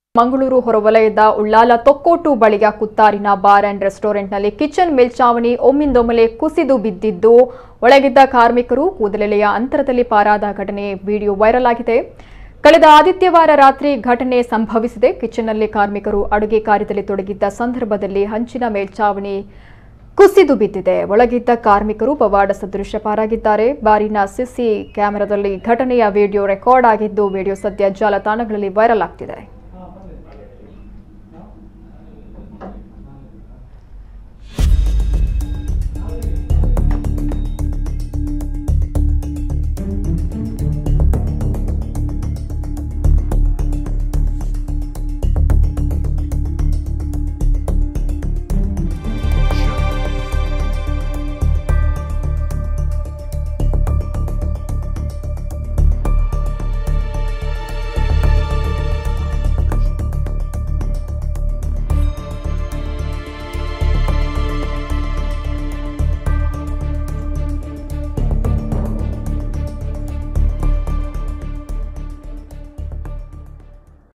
ಮಂಗಳೂರು ಹೊರವಲಯದ ಉಳ್ಳಾಲ ತೊಕ್ಕೋಟು ಬಳಿಯ ಕುತ್ತಾರಿನ ಬಾರ್ ಅಂಡ್ ರೆಸ್ಟೋರೆಂಟ್ನಲ್ಲಿ ಕಿಚನ್ ಮೇಲ್ಚಾವಣಿ ಒಮ್ಮಿಂದೊಮ್ಮೆಲೆ ಕುಸಿದು ಬಿದ್ದಿದ್ದು ಒಳಗಿದ್ದ ಕಾರ್ಮಿಕರು ಕೂದಲೆಲೆಯ ಅಂತರದಲ್ಲಿ ಪಾರಾದ ಘಟನೆ ವಿಡಿಯೋ ವೈರಲ್ ಆಗಿದೆ ಕಳೆದ ಆದಿತ್ಯವಾರ ರಾತ್ರಿ ಘಟನೆ ಸಂಭವಿಸಿದೆ ಕಿಚನ್ನಲ್ಲಿ ಕಾರ್ಮಿಕರು ಅಡುಗೆ ಕಾರ್ಯದಲ್ಲಿ ತೊಡಗಿದ್ದ ಸಂದರ್ಭದಲ್ಲಿ ಹಂಚಿನ ಮೇಲ್ಚಾವಣಿ ಕುಸಿದು ಬಿದ್ದಿದೆ ಒಳಗಿದ್ದ ಕಾರ್ಮಿಕರು ಪವಾಡ ಸದೃಶ ಪಾರಾಗಿದ್ದಾರೆ ಬಾರಿನ ಸಿಸಿ ಕ್ಯಾಮೆರಾದಲ್ಲಿ ಘಟನೆಯ ವಿಡಿಯೋ ರೆಕಾರ್ಡ್ ಆಗಿದ್ದು ವಿಡಿಯೋ ಸದ್ಯ ಜಾಲತಾಣಗಳಲ್ಲಿ ವೈರಲ್ ಆಗ್ತಿದೆ